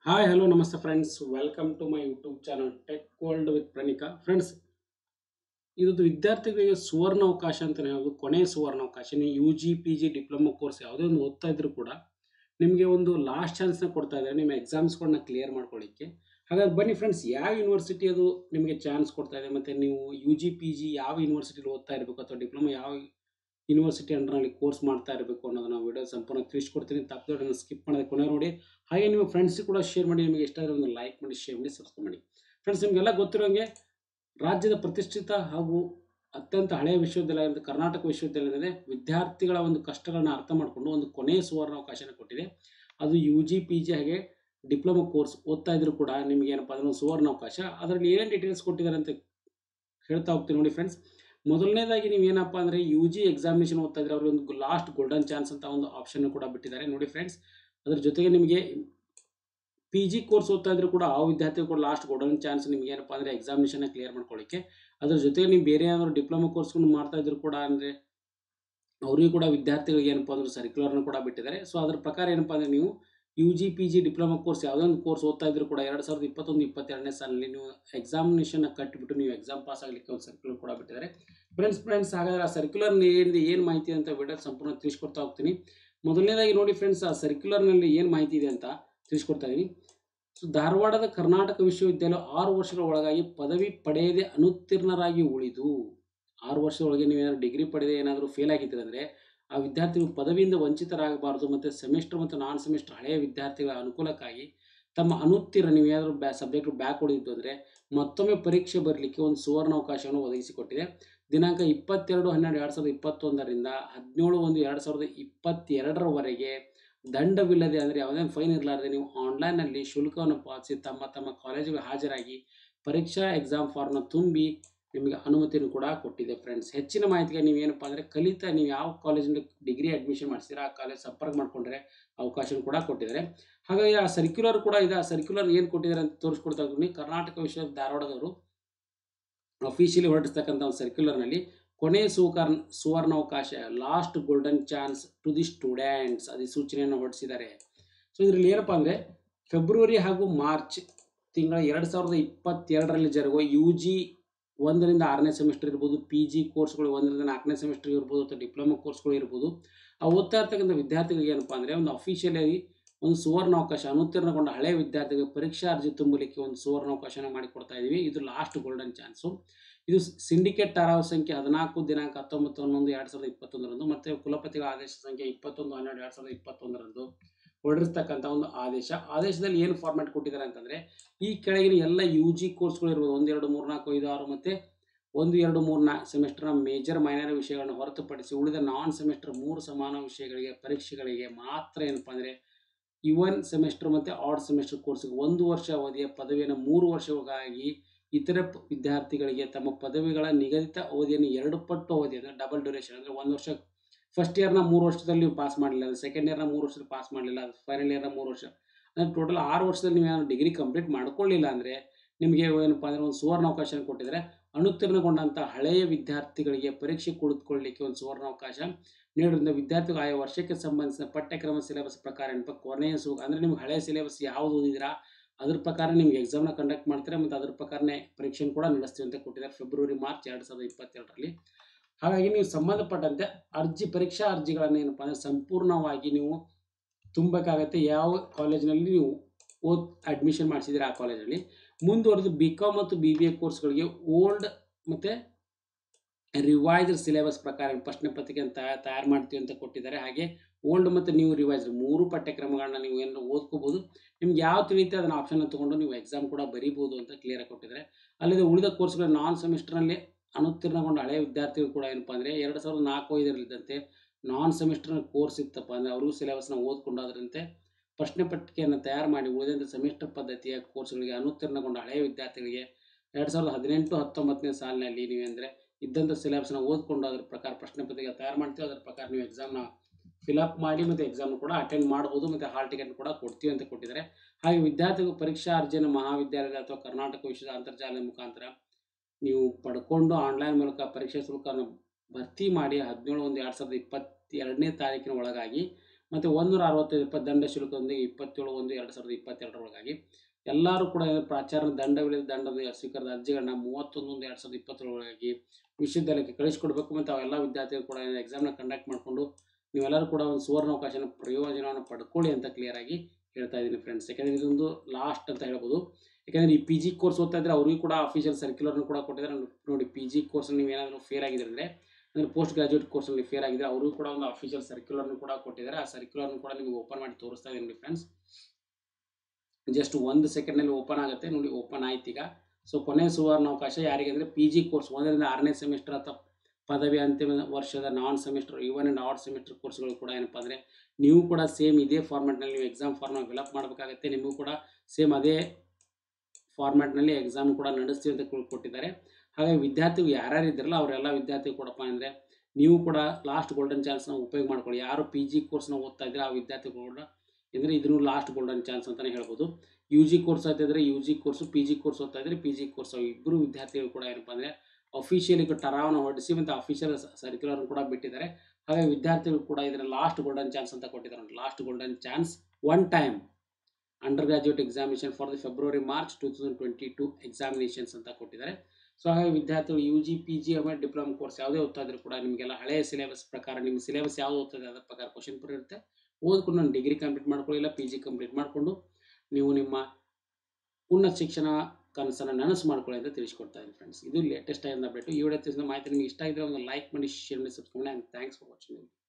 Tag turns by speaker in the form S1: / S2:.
S1: hi hello ನಮಸ್ತೆ friends welcome to my YouTube channel tech world with Praneeka friends ಇದು ವಿದ್ಯಾರ್ಥಿಗಳಿಗೆ ಸುವರ್ಣ ಅವಕಾಶ ಅಂತಲೇ ಹೇಳೋದು ಕೊನೆಯ ಸುವರ್ಣ ಅವಕಾಶ ನೀವು U G P G diploma course ಯಾವುದೇ ಒಂದು ಓದ್ತಾ ಇದ್ರು ಕೂಡ ನಿಮಗೆ ಒಂದು ಲಾಸ್ಟ್ ಚಾನ್ಸ್ನ ಕೊಡ್ತಾ ಇದ್ದಾರೆ ನಿಮ್ಮ ಎಕ್ಸಾಮ್ಸ್ಗಳನ್ನ ಕ್ಲಿಯರ್ ಮಾಡ್ಕೊಳ್ಳಿಕ್ಕೆ ಹಾಗಾದ್ರೆ ಬನ್ನಿ ಫ್ರೆಂಡ್ಸ್ ಯಾವ ಯೂನಿವರ್ಸಿಟಿ ಅದು ನಿಮಗೆ ಚಾನ್ಸ್ ಕೊಡ್ತಾ ಇದೆ ಮತ್ತು ನೀವು ಯು ಜಿ ಪಿ ಜಿ ಯಾವ ಯೂನಿವರ್ಸಿಟಿಲಿ ಓದ್ತಾ ಇರಬೇಕು ಅಥವಾ ಡಿಪ್ಲೊಮಾ ಯಾವ ಯೂನಿವರ್ಸಿಟಿ ಅಂಡರ್ನಲ್ಲಿ ಕೋರ್ಸ್ ಮಾಡ್ತಾ ಇರಬೇಕು ಅನ್ನೋದನ್ನ ವಿಡಿಯೋ ಸಂಪೂರ್ಣ ತಿಳಿಸ್ಕೊಡ್ತೀನಿ ತಪ್ಪದೊಡನೆ ಸ್ಕಿಪ್ ಮಾಡೋದು ಕೊನೆ ನೋಡಿ ಹಾಗೆ ನಿಮ್ಮ ಫ್ರೆಂಡ್ಸಿಗೆ ಕೂಡ ಶೇರ್ ಮಾಡಿ ನಿಮಗೆ ಇಷ್ಟ ಆದರೆ ಒಂದು ಲೈಕ್ ಮಾಡಿ ಶೇರ್ ಮಾಡಿ ಸಬ್ಸ್ಕ್ರೈಬ್ ಮಾಡಿ ಫ್ರೆಂಡ್ಸ್ ನಿಮಗೆಲ್ಲ ಗೊತ್ತಿರೋಂಗೆ ರಾಜ್ಯದ ಪ್ರತಿಷ್ಠಿತ ಹಾಗೂ ಅತ್ಯಂತ ಹಳೆಯ ವಿಶ್ವವಿದ್ಯಾಲಯ ಅಂತ ಕರ್ನಾಟಕ ವಿಶ್ವವಿದ್ಯಾಲಯದಲ್ಲಿ ವಿದ್ಯಾರ್ಥಿಗಳ ಒಂದು ಕಷ್ಟಗಳನ್ನ ಅರ್ಥ ಮಾಡಿಕೊಂಡು ಒಂದು ಕೊನೆಯ ಸುವರ್ಣ ಅವಕಾಶನ ಕೊಟ್ಟಿದೆ ಅದು ಯು ಜಿ ಪಿ ಜಿ ಹಾಗೆ ಡಿಪ್ಲೊಮಾ ಕೋರ್ಸ್ ಓದ್ತಾ ಇದ್ರು ಕೂಡ ನಿಮಗೆ ಏನಪ್ಪ ಅಂದ್ರೆ ಒಂದು ಸುವರ್ಣ ಅವಕಾಶ ಅದರಲ್ಲಿ ಏನೇನು ಡೀಟೇಲ್ಸ್ ಕೊಟ್ಟಿದ್ದಾರೆ ಅಂತ ಹೇಳ್ತಾ ಹೋಗ್ತೀನಿ ನೋಡಿ ಫ್ರೆಂಡ್ಸ್ ಮೊದಲನೇದಾಗಿ ನೀವು ಏನಪ್ಪ ಅಂದರೆ ಯು ಜಿ ಎಕ್ಸಾಮಿನೇಷನ್ ಓದ್ತಾ ಇದ್ರೆ ಅವ್ರಿಗೆ ಒಂದು ಲಾಸ್ಟ್ ಗೋಲ್ಡನ್ ಚಾನ್ಸ್ ಅಂತ ಒಂದು ಆಪ್ಷನ್ ಕೂಡ ಬಿಟ್ಟಿದ್ದಾರೆ ನೋಡಿ ಫ್ರೆಂಡ್ಸ್ ಅದ್ರ ಜೊತೆಗೆ ನಿಮಗೆ ಪಿ ಜಿ ಕೋರ್ಸ್ ಓದ್ತಾ ಇದ್ರು ಕೂಡ ಆ ವಿದ್ಯಾರ್ಥಿಗಳು ಕೂಡ ಲಾಸ್ಟ್ ಗೋಲ್ಡನ್ ಚಾನ್ಸ್ ನಿಮ್ಗೆ ಏನಪ್ಪ ಅಂದರೆ ಎಕ್ಸಾಮಿನೇಷನ್ನ ಕ್ಲಿಯರ್ ಮಾಡ್ಕೊಳ್ಳಿಕ್ಕೆ ಅದ್ರ ಜೊತೆಗೆ ನೀವು ಬೇರೆ ಏನಾದ್ರು ಡಿಪ್ಲೊಮಾ ಕೋರ್ಸ್ಗಳು ಮಾಡ್ತಾ ಇದ್ರು ಕೂಡ ಅಂದರೆ ಅವರಿಗೂ ಕೂಡ ವಿದ್ಯಾರ್ಥಿಗಳಿಗೆ ಏನಪ್ಪ ಅಂದ್ರೆ ಸರ್ಕ್ಯುಲರ್ನ ಕೂಡ ಬಿಟ್ಟಿದ್ದಾರೆ ಸೊ ಅದ್ರ ಪ್ರಕಾರ ಏನಪ್ಪ ಅಂದರೆ ನೀವು U G P G diploma course ಯಾವುದೋ ಒಂದು ಕೋರ್ಸ್ ಓದ್ತಾ ಇದ್ರು ಕೂಡ ಎರಡು ಸಾವಿರದ ಇಪ್ಪತ್ತೊಂದು ಇಪ್ಪತ್ತೆರಡನೇ ಸಾಲಿನಲ್ಲಿ ನೀವು ಎಕ್ಸಾಮಿನೇಷನ್ನ ಕಟ್ಟಿಬಿಟ್ಟು ನೀವು ಎಕ್ಸಾಮ್ ಪಾಸ್ ಆಗಲಿಕ್ಕೆ ಒಂದು ಸರ್ಕ್ಯುಲರ್ ಕೂಡ ಬಿಟ್ಟಿದ್ದಾರೆ ಫ್ರೆಂಡ್ಸ್ ಫ್ರೆಂಡ್ಸ್ ಹಾಗಾದ್ರೆ ಆ ಸರ್ಕ್ಯುಲರ್ ಏನಿದೆ ಏನು ಮಾಹಿತಿ ಅಂತ ವಿಡಿಯೋ ಸಂಪೂರ್ಣ ತಿಳಿಸ್ಕೊಡ್ತಾ ಹೋಗ್ತೀನಿ ಮೊದಲನೇದಾಗಿ ನೋಡಿ ಫ್ರೆಂಡ್ಸ್ ಆ ಸರ್ಕ್ಯುಲರ್ನಲ್ಲಿ ಏನು ಮಾಹಿತಿ ಇದೆ ಅಂತ ತಿಳಿಸ್ಕೊಡ್ತಾ ಇದ್ದೀನಿ ಸೊ ಧಾರವಾಡದ ಕರ್ನಾಟಕ ವಿಶ್ವವಿದ್ಯಾಲಯ ಆರು ವರ್ಷಗಳ ಒಳಗಾಗಿ ಪದವಿ ಪಡೆಯದೆ ಅನುತ್ತೀರ್ಣರಾಗಿ ಉಳಿದು ಆರು ವರ್ಷದೊಳಗೆ ನೀವೇನಾದ್ರು ಡಿಗ್ರಿ ಪಡೆದೇ ಏನಾದರೂ ಫೇಲ್ ಆಗಿದ್ದೀರಿ ಅಂದರೆ ಆ ವಿದ್ಯಾರ್ಥಿಗಳು ಪದವಿಯಿಂದ ವಂಚಿತರಾಗಬಾರದು ಮತ್ತು ಸೆಮಿಸ್ಟರ್ ಮತ್ತು ನಾನ್ ಸೆಮಿಸ್ಟರ್ ಹಳೆಯ ವಿದ್ಯಾರ್ಥಿಗಳ ಅನುಕೂಲಕ್ಕಾಗಿ ತಮ್ಮ ಅನುತ್ತೀರ್ಣ ನೀವು ಏನಾದರೂ ಬ್ಯಾ ಸಬ್ಜೆಕ್ಟ್ ಬ್ಯಾಕ್ ಉಳಿದಿದ್ದು ಅಂದರೆ ಮತ್ತೊಮ್ಮೆ ಪರೀಕ್ಷೆ ಬರಲಿಕ್ಕೆ ಒಂದು ಸುವರ್ಣ ಅವಕಾಶವನ್ನು ಒದಗಿಸಿಕೊಟ್ಟಿದೆ ದಿನಾಂಕ ಇಪ್ಪತ್ತೆರಡು ಹನ್ನೆರಡು ಎರಡು ಸಾವಿರದ ಇಪ್ಪತ್ತೊಂದರಿಂದ ಹದಿನೇಳು ಒಂದು ಎರಡು ಸಾವಿರದ ಇಪ್ಪತ್ತೆರಡರವರೆಗೆ ದಂಡವಿಲ್ಲದೆ ಅಂದರೆ ಯಾವುದೇ ಫೈನ್ ಇರಲಾರದೆ ನೀವು ಆನ್ಲೈನಲ್ಲಿ ಶುಲ್ಕವನ್ನು ಪಾವತಿಸಿ ತಮ್ಮ ತಮ್ಮ ಕಾಲೇಜಿಗೆ ಹಾಜರಾಗಿ ಪರೀಕ್ಷಾ ಎಕ್ಸಾಮ್ ಫಾರ್ಮ್ನ ತುಂಬಿ ನಿಮಗೆ ಅನುಮತಿಯನ್ನು ಕೂಡ ಕೊಟ್ಟಿದೆ ಫ್ರೆಂಡ್ಸ್ ಹೆಚ್ಚಿನ ಮಾಹಿತಿಗೆ ನೀವು ಏನಪ್ಪ ಅಂದರೆ ಕಲಿತಾ ನೀವು ಯಾವ ಕಾಲೇಜಿಂದ ಡಿಗ್ರಿ ಅಡ್ಮಿಷನ್ ಮಾಡಿಸಿದ್ರೆ ಆ ಕಾಲೇಜ್ ಸಂಪರ್ಕ ಮಾಡಿಕೊಂಡ್ರೆ ಅವಕಾಶ ಕೂಡ ಕೊಟ್ಟಿದ್ದಾರೆ ಹಾಗಾಗಿ ಆ ಸರ್ಕ್ಯುಲರ್ ಕೂಡ ಇದೆ ಆ ಸರ್ಕ್ಯುಲರ್ ಏನು ಕೊಟ್ಟಿದ್ದಾರೆ ಅಂತ ತೋರಿಸ್ಕೊಡ್ತಾ ಇದ್ದೀನಿ ಕರ್ನಾಟಕ ವಿಶ್ವ ಧಾರವಾಡದವರು ಅಫಿಷಿಯಲಿ ಹೊರಡಿಸ್ತಕ್ಕಂಥ ಒಂದು ಸರ್ಕ್ಯುಲರ್ನಲ್ಲಿ ಕೊನೆಯ ಸುವರ್ಣ ಸುವರ್ಣಾವಕಾಶ last golden chance to the students ಅಧಿಸೂಚನೆಯನ್ನು ಹೊರಡಿಸಿದ್ದಾರೆ ಸೊ ಇದರಲ್ಲಿ ಏನಪ್ಪ ಅಂದರೆ ಫೆಬ್ರವರಿ ಹಾಗೂ ಮಾರ್ಚ್ ತಿಂಗಳ ಎರಡು ಸಾವಿರದ ಇಪ್ಪತ್ತೆರಡರಲ್ಲಿ ಜರುಗುವ ಯು ಜಿ ಒಂದರಿಂದ ಆರನೇ ಸೆಮಿಸ್ಟರ್ ಇರ್ಬೋದು ಪಿ ಜಿ ಕೋರ್ಸ್ಗಳು ಒಂದರಿಂದ ನಾಲ್ಕನೇ ಸೆಮಿಸ್ಟರ್ ಇರ್ಬೋದು ಅಥವಾ ಡಿಪ್ಲೊಮಾ ಕೋರ್ಸ್ಗಳು ಇರ್ಬೋದು ಆ ಓದ್ತಾ ಇರ್ತಕ್ಕಂಥ ವಿದ್ಯಾರ್ಥಿಗಳಿಗೆ ಏನಪ್ಪ ಅಂದರೆ ಒಂದು ಅಫಿಷಿಯಲಿ ಒಂದು ಸುವರ್ಣಾವಕಾಶ ಅನುತ್ತೀರ್ಣಗೊಂಡ ಹಳೆಯ ವಿದ್ಯಾರ್ಥಿಗಳಿಗೆ ಪರೀಕ್ಷಾ ಅರ್ಜಿ ತುಂಬಲಿಕ್ಕೆ ಒಂದು ಸುವರ್ಣಾವಕಾಶನ ಮಾಡಿಕೊಡ್ತಾ ಇದ್ದೀವಿ ಇದು ಲಾಸ್ಟ್ ಗೋಲ್ಡನ್ ಚಾನ್ಸು ಇದು ಸಿಂಡಿಕೇಟ್ ಠರಾವು ಸಂಖ್ಯೆ ಹದಿನಾಲ್ಕು ದಿನಾಂಕ ಹತ್ತೊಂಬತ್ತು ಹನ್ನೊಂದು ಎರಡು ಸಾವಿರದ ಇಪ್ಪತ್ತೊಂದರಂದು ಮತ್ತು ಕುಲಪತಿಗಳ ಆದೇಶ ಸಂಖ್ಯೆ ಇಪ್ಪತ್ತೊಂದು ಹನ್ನೆರಡು ಎರಡು ಸಾವಿರದ ಇಪ್ಪತ್ತೊಂದರಂದು ಹೊರಡಿರ್ತಕ್ಕಂಥ ಒಂದು ಆದೇಶ ಆದೇಶದಲ್ಲಿ ಏನು ಫಾರ್ಮ್ಯಾಟ್ ಕೊಟ್ಟಿದ್ದಾರೆ ಅಂತಂದರೆ ಈ ಕೆಳಗಿನ ಎಲ್ಲ ಯು ಜಿ ಕೋರ್ಸ್ಗಳು ಇರ್ಬೋದು ಒಂದು ಎರಡು ಮೂರು ನಾಲ್ಕು ಐದು ಆರು ಮತ್ತು ಒಂದು ಎರಡು ಮೂರು ನಾಲ್ಕು ಸೆಮಿಸ್ಟರ್ನ ಮೇಜರ್ ಮೈನರ್ ವಿಷಯಗಳನ್ನು ಹೊರತುಪಡಿಸಿ ಉಳಿದ ನಾನ್ ಸೆಮಿಸ್ಟರ್ ಮೂರು ಸಮಾನ ವಿಷಯಗಳಿಗೆ ಪರೀಕ್ಷೆಗಳಿಗೆ ಮಾತ್ರ ಏನಪ್ಪ ಅಂದರೆ ಇವನ್ ಸೆಮಿಸ್ಟರ್ ಮತ್ತು ಆಡ್ ಸೆಮಿಸ್ಟರ್ ಕೋರ್ಸ್ಗೆ ಒಂದು ವರ್ಷ ಅವಧಿಯ ಪದವಿಯನ್ನು ಮೂರು ವರ್ಷಗಳಿಗಾಗಿ ಇತರ ಪ- ವಿದ್ಯಾರ್ಥಿಗಳಿಗೆ ತಮ್ಮ ಪದವಿಗಳ ನಿಗದಿತ ಅವಧಿಯನ್ನು ಎರಡು ಪಟ್ಟು ಅವಧಿ ಅಂದರೆ ಡಬಲ್ ಡ್ಯೂರೇಷನ್ ಅಂದರೆ ಒಂದು ವರ್ಷ ಫಸ್ಟ್ ಇಯರ್ನ ಮೂರು ವರ್ಷದಲ್ಲಿ ನೀವು ಪಾಸ್ ಮಾಡಲಿಲ್ಲ ಅದು ಸೆಕೆಂಡ್ ಇಯರ್ನ ಮೂರು ವರ್ಷದಲ್ಲಿ ಪಾಸ್ ಮಾಡಲಿಲ್ಲ ಅದು ಫೈನಲ್ ಇಯರ್ನ ಮೂರು ವರ್ಷ ಅಂದರೆ ಟೋಟಲ್ ಆರು ವರ್ಷದಲ್ಲಿ ನೀವು ಏನಾದ್ರು ಡಿಗ್ರಿ ಕಂಪ್ಲೀಟ್ ಮಾಡ್ಕೊಳ್ಳಿಲ್ಲ ಅಂದರೆ ನಿಮಗೆ ಏನಪ್ಪ ಅಂದರೆ ಒಂದು ಸುವರ್ಣ ಅವಕಾಶ ಕೊಟ್ಟಿದ್ದಾರೆ ಅನುತ್ತೀರ್ಣಗೊಂಡಂಥ ಹಳೆಯ ವಿದ್ಯಾರ್ಥಿಗಳಿಗೆ ಪರೀಕ್ಷೆ ಕುಳಿತುಕೊಳ್ಳಲಿಕ್ಕೆ ಒಂದು ಸುವರ್ಣಾವಕಾಶ ನೀಡೋದ್ರಿಂದ ವಿದ್ಯಾರ್ಥಿಗಳು ಆಯಾ ವರ್ಷಕ್ಕೆ ಸಂಬಂಧಿಸಿದ ಪಠ್ಯಕ್ರಮ ಸಿಲೆಬಸ್ ಪ್ರಕಾರ ಏನಪ್ಪ ಕೊನೆಯ ಸು ಅಂದರೆ ನಿಮ್ಗೆ ಹಳೆಯ ಸಿಲೆಬಸ್ ಯಾವುದು ಓದಿದಿರಾ ಅದ್ರ ಪ್ರಕಾರ ನಿಮ್ಗೆ ಎಕ್ಸಾಮ್ನ ಕಂಡಕ್ಟ್ ಮಾಡ್ತಾರೆ ಮತ್ತು ಅದ್ರ ಪ್ರಕಾರನೇ ಪರೀಕ್ಷೆನ ಕೂಡ ನಡೆಸ್ತೀವಿ ಅಂತ ಕೊಟ್ಟಿದ್ದಾರೆ ಫೆಬ್ರವರಿ ಮಾರ್ಚ್ ಎರಡು ಸಾವಿರದ ಇಪ್ಪತ್ತೆರಡರಲ್ಲಿ ಹಾಗಾಗಿ ನೀವು ಸಂಬಂಧಪಟ್ಟಂತೆ ಅರ್ಜಿ ಪರೀಕ್ಷಾ ಅರ್ಜಿಗಳನ್ನು ಏನಪ್ಪ ಅಂದರೆ ಸಂಪೂರ್ಣವಾಗಿ ನೀವು ತುಂಬಬೇಕಾಗತ್ತೆ ಯಾವ ಕಾಲೇಜಿನಲ್ಲಿ ನೀವು ಓದ್ ಅಡ್ಮಿಷನ್ ಮಾಡಿಸಿದ್ರೆ ಆ ಕಾಲೇಜಲ್ಲಿ ಮುಂದುವರೆದು ಬಿ ಕಾಮ್ ಮತ್ತು ಬಿ ಬಿ ಎ ಕೋರ್ಸ್ಗಳಿಗೆ ಓಲ್ಡ್ ಮತ್ತು ರಿವೈಸ್ಡ್ ಸಿಲೆಬಸ್ ಪ್ರಕಾರ ಪ್ರಶ್ನೆ ಪತ್ರಿಕೆಯನ್ನು ತಯಾ ತಯಾರು ಮಾಡ್ತೀವಿ ಅಂತ ಕೊಟ್ಟಿದ್ದಾರೆ ಹಾಗೆ ಓಲ್ಡ್ ಮತ್ತು ನ್ಯೂ ರಿವೈಸ್ಡ್ ಮೂರು ಪಠ್ಯಕ್ರಮಗಳನ್ನ ನೀವು ಏನಾದ್ರು ಓದ್ಕೋಬೋದು ನಿಮ್ಗೆ ಯಾವ ತಿಳಿಯುತ್ತೆ ಅದನ್ನ ಆಪ್ಷನ್ ತಗೊಂಡು ನೀವು ಎಕ್ಸಾಮ್ ಕೂಡ ಬರೀಬೋದು ಅಂತ ಕ್ಲಿಯರ್ ಕೊಟ್ಟಿದ್ದಾರೆ ಅಲ್ಲದೆ ಉಳಿದ ಕೋರ್ಸ್ಗಳು ನಾನ್ ಸೆಮಿಸ್ಟರ್ನಲ್ಲಿ ಅನುತ್ತೀರ್ಣಗೊಂಡ ಹಳೆಯ ವಿದ್ಯಾರ್ಥಿಗಳು ಕೂಡ ಏನಪ್ಪ ಅಂದರೆ ಎರಡು ಸಾವಿರದ ನಾಲ್ಕು ಐದರಲ್ಲಿದ್ದಂತೆ ನಾನ್ ಸೆಮಿಸ್ಟರ್ನ ಕೋರ್ಸ್ ಇತ್ತಪ್ಪ ಅಂದರೆ ಅವರು ಸಿಲೆಬಸ್ನ ಓದ್ಕೊಂಡು ಅದರಂತೆ ಪ್ರಶ್ನೆ ಪತ್ರಿಕೆಯನ್ನು ತಯಾರು ಮಾಡಿ ಉಳಿದಂತೆ ಸೆಮಿಸ್ಟರ್ ಪದ್ಧತಿಯ ಕೋರ್ಸ್ಗಳಿಗೆ ಅನುತ್ತೀರ್ಣಗೊಂಡ ಹಳೆಯ ವಿದ್ಯಾರ್ಥಿಗಳಿಗೆ ಎರಡು ಸಾವಿರದ ಹದಿನೆಂಟು ಹತ್ತೊಂಬತ್ತನೇ ಸಾಲಿನಲ್ಲಿ ನೀವೆಂದರೆ ಇದ್ದಂಥ ಸಿಲೆಬಸ್ನ ಓದ್ಕೊಂಡು ಅದ್ರ ಪ್ರಕಾರ ಪ್ರಶ್ನೆ ಪತ್ರಿಕೆ ತಯಾರು ಮಾಡ್ತೀವಿ ಅದ್ರ ಪ್ರಕಾರ ನೀವು ಎಕ್ಸಾಮ್ನ ಫಿಲಪ್ ಮಾಡಿ ಮತ್ತು ಎಕ್ಸಾಮ್ ಕೂಡ ಅಟೆಂಡ್ ಮಾಡ್ಬೋದು ಮತ್ತು ಹಾಲ್ ಟಿಕೆಟ್ ಕೂಡ ಕೊಡ್ತೀವಿ ಅಂತ ಕೊಟ್ಟಿದ್ದಾರೆ ಹಾಗೆ ವಿದ್ಯಾರ್ಥಿಗಳು ಪರೀಕ್ಷಾ ಅರ್ಜಿಯನ್ನು ಮಹಾವಿದ್ಯಾಲಯ ಅಥವಾ ಕರ್ನಾಟಕ ವಿಶ್ವದ ಅಂತರ್ಜಾಲದ ಮುಖಾಂತರ ನೀವು ಪಡ್ಕೊಂಡು ಆನ್ಲೈನ್ ಮೂಲಕ ಪರೀಕ್ಷಾ ಶುಲ್ಕವನ್ನು ಭರ್ತಿ ಮಾಡಿ ಹದಿನೇಳು ಒಂದು ಎರಡು ಸಾವಿರದ ಇಪ್ಪತ್ತೆರಡನೇ ತಾರೀಕಿನ ಒಳಗಾಗಿ ಮತ್ತು ಒಂದೂರ ಅರವತ್ತೈದು ರೂಪಾಯಿ ದಂಡ ಶುಲ್ಕದೊಂದಿಗೆ ಇಪ್ಪತ್ತೇಳು ಒಂದು ಎರಡು ಸಾವಿರದ ಇಪ್ಪತ್ತೆರಡರೊಳಗಾಗಿ ಎಲ್ಲರೂ ಕೂಡ ಪ್ರಾಚಾರ್ಯ ದಂಡವಿಲ್ಲದ ದಂಡದ ಸ್ವೀಕಾರದ ಅರ್ಜಿಗಳನ್ನ ಮೂವತ್ತೊಂದು ಒಂದು ಎರಡು ಸಾವಿರದ ಇಪ್ಪತ್ತರೊಳಗಾಗಿ ವಿಶ್ವವಿದ್ಯಾಲಯಕ್ಕೆ ಕಳಿಸ್ಕೊಡ್ಬೇಕು ಮತ್ತು ಅವೆಲ್ಲ ವಿದ್ಯಾರ್ಥಿಗಳು ಕೂಡ ಎಕ್ಸಾಮ್ನ ಕಂಡಕ್ಟ್ ಮಾಡಿಕೊಂಡು ನೀವೆಲ್ಲರೂ ಕೂಡ ಒಂದು ಸುವರ್ಣಾವಕಾಶನ ಪ್ರಯೋಜನವನ್ನು ಪಡ್ಕೊಳ್ಳಿ ಅಂತ ಕ್ಲಿಯರ್ ಆಗಿ ಹೇಳ್ತಾ ಇದ್ದೀನಿ ಫ್ರೆಂಡ್ಸ್ ಯಾಕಂದರೆ ಇದೊಂದು ಲಾಸ್ಟ್ ಅಂತ ಹೇಳ್ಬೋದು ಯಾಕಂದರೆ ಈ ಪಿ ಜಿ ಕೋರ್ಸ್ ಓದ್ತಾ ಇದ್ರೆ ಅವ್ರಿಗೂ ಕೂಡ ಅಫಿಷಿಯಲ್ ಸರ್ಕ್ಯುಲರ್ನ ಕೂಡ ಕೊಟ್ಟಿದ್ದಾರೆ ನೋಡಿ ಪಿ ಜಿ ಕೋರ್ಸ್ ನೀವು ಏನಾದರೂ ಫೇಲ್ ಆಗಿದ್ರೆ ಅಂದರೆ ಅಂದರೆ ಪೋಸ್ಟ್ ಗ್ರಾಜುಯೇಟ್ ಕೋರ್ಸಲ್ಲಿ ಫೇಲ್ ಆಗಿದ್ರೆ ಅವ್ರಿಗೂ ಕೂಡ ಒಂದು ಅಫಿಷಿಯಲ್ ಸರ್ಕ್ಯುಲರ್ನು ಕೂಡ ಕೊಟ್ಟಿದ್ದಾರೆ ಆ ಸರ್ಕ್ಯುಲರ್ನು ಕೂಡ ನಿಮಗೆ ಓಪನ್ ಮಾಡಿ ತೋರಿಸ್ತಾ ಇದ್ದೀನಿ ಫ್ರೆಂಡ್ಸ್ ಜಸ್ಟ್ ಒಂದು ಸೆಕೆಂಡ್ನಲ್ಲಿ ಓಪನ್ ಆಗುತ್ತೆ ನೋಡಿ ಓಪನ್ ಆಯ್ತು ಈಗ ಸೊ ಕೊನೆಯ ಸುವರ್ಣಾವಕಾಶ ಯಾರಿಗೆ ಅಂದರೆ ಪಿ ಜಿ ಕೋರ್ಸ್ ಒಂದರಿಂದ ಆರನೇ ಸೆಮಿಸ್ಟರ್ ಅಥವಾ ಪದವಿ ಅಂತಿಮ ವರ್ಷದ non semester even and odd semester ಕೋರ್ಸ್ಗಳು ಕೂಡ ಏನಪ್ಪ ಅಂದರೆ ನೀವು ಕೂಡ ಸೇಮ್ ಇದೇ ಫಾರ್ಮ್ಯಾಟ್ನಲ್ಲಿ ನೀವು ಎಕ್ಸಾಮ್ ಫಾರ್ಮ್ನ ಫಿಲಪ್ ಮಾಡಬೇಕಾಗುತ್ತೆ ನಿಮಗೂ ಕೂಡ ಸೇಮ್ ಅದೇ ಫಾರ್ಮ್ಯಾಟ್ನಲ್ಲಿ ಎಕ್ಸಾಮ್ ಕೂಡ ನಡೆಸ್ತೀವಿ ಅಂತ ಕೊ- ಕೊಟ್ಟಿದ್ದಾರೆ ಹಾಗಾಗಿ ವಿದ್ಯಾರ್ಥಿಗಳು ಯಾರ್ಯಾರು ಇದ್ರಲ್ಲ ಅವರೆಲ್ಲ ವಿದ್ಯಾರ್ಥಿಗಳು ಕೊಡಪ್ಪ ಅಂದರೆ ನೀವು ಕೂಡ ಲಾಸ್ಟ್ ಗೋಲ್ಡನ್ ಚಾನ್ಸ್ನ ಉಪಯೋಗ ಮಾಡ್ಕೊಳ್ಳಿ ಯಾರು ಪಿ ಜಿ ಕೋರ್ಸ್ನ ಓದ್ತಾ ಇದ್ರೆ ಆ ವಿದ್ಯಾರ್ಥಿಗಳು ಕೂಡ ಅಂದರೆ ಇದನ್ನು ಲಾಸ್ಟ್ ಗೋಲ್ಡನ್ ಚಾನ್ಸ್ ಅಂತಲೇ ಹೇಳ್ಬೋದು ಯು ಜಿ ಕೋರ್ಸ್ ಓದ್ತಿದ್ರೆ U G course P G course ಓದ್ತಾ ಇದ್ರೆ ಪಿ ಜಿ ಕೋರ್ಸ್ ಇಬ್ಬರು ವಿದ್ಯಾರ್ಥಿಗಳು ಕೂಡ ಏನಪ್ಪ ಅಂದರೆ ಅಫಿಷಿಯಲಿ ಟರಾವನ್ನು ಹೊರಡಿಸಿ ಮತ್ತು ಅಫಿಷಿಯಲ್ ಸರ್ಕ್ಯುಲರ್ ಕೂಡ ಬಿಟ್ಟಿದ್ದಾರೆ ಹಾಗಾಗಿ ವಿದ್ಯಾರ್ಥಿಗಳು ಕೂಡ ಇದರ ಲಾಸ್ಟ್ ಗೋಲ್ಡನ್ ಚಾನ್ಸ್ ಅಂತ ಕೊಟ್ಟಿದ್ದಾರೆ last golden chance one time under graduate examination for the February March two thousand twenty two examinations ಅಂತ ಕೊಟ್ಟಿದ್ದಾರೆ ಸೊ ಹಾಗಾಗಿ ವಿದ್ಯಾರ್ಥಿಗಳು ಯು ಜಿ ಪಿ ಜಿ ಆಮೇಲೆ ಡಿಪ್ಲೊಮಾ ಕೋರ್ಸ್ ಯಾವುದೇ ಓದ್ತಾ ಇದ್ರು ಕೂಡ ನಿಮಗೆಲ್ಲ ಹಳೆಯ ಸಿಲೆಬಸ್ ಪ್ರಕಾರ ನಿಮ್ಮ ಸಿಲೆಬಸ್ ಯಾವುದು ಓದ್ತದೆ ಅದರ ಪ್ರಕಾರ ಕ್ವಶನ್ ಪೇಪರ್ ಇರುತ್ತೆ ಓದ್ಕೊಂಡು ನಾನು ಡಿಗ್ರಿ ಕಂಪ್ಲೀಟ್ ಮಾಡ್ಕೊಳ್ಳಿ ಇಲ್ಲ ಪಿ ಜಿ ಕಂಪ್ಲೀಟ್ ಮಾಡಿಕೊಂಡು ನೀವು ನಿಮ್ಮ ಉನ್ನತ ಶಿಕ್ಷಣ ಕನಸನ್ನು ನನಸು ಮಾಡ್ಕೊಳ್ಳಿ ಅಂತ ತಿಳಿಸ್ಕೊಡ್ತಾ ಇದ್ದೀನಿ ಫ್ರೆಂಡ್ಸ್ ಇದು ಲೇಟೆಸ್ಟ್ ಆಗಿರೋ ಅಪ್ಡೇಟು ಈ ವಿಡಿಯೋ ತಿಳಿಸಿದ ಮಾಹಿತಿ ನಿಮಗೆ ಇಷ್ಟ ಆಗಿದ್ರೆ ಒಂದು ಲೈಕ್ ಮಾಡಿ ಶೇರ್ ಮಾಡಿ ಸಬ್ಸ್ಕ್ರೈಬ್ ಮಾಡಿ ಆ್ಯಂಡ್ ಥ್ಯಾಂಕ್ಸ್ ಫಾರ್ ವಾಚಿಂಗ್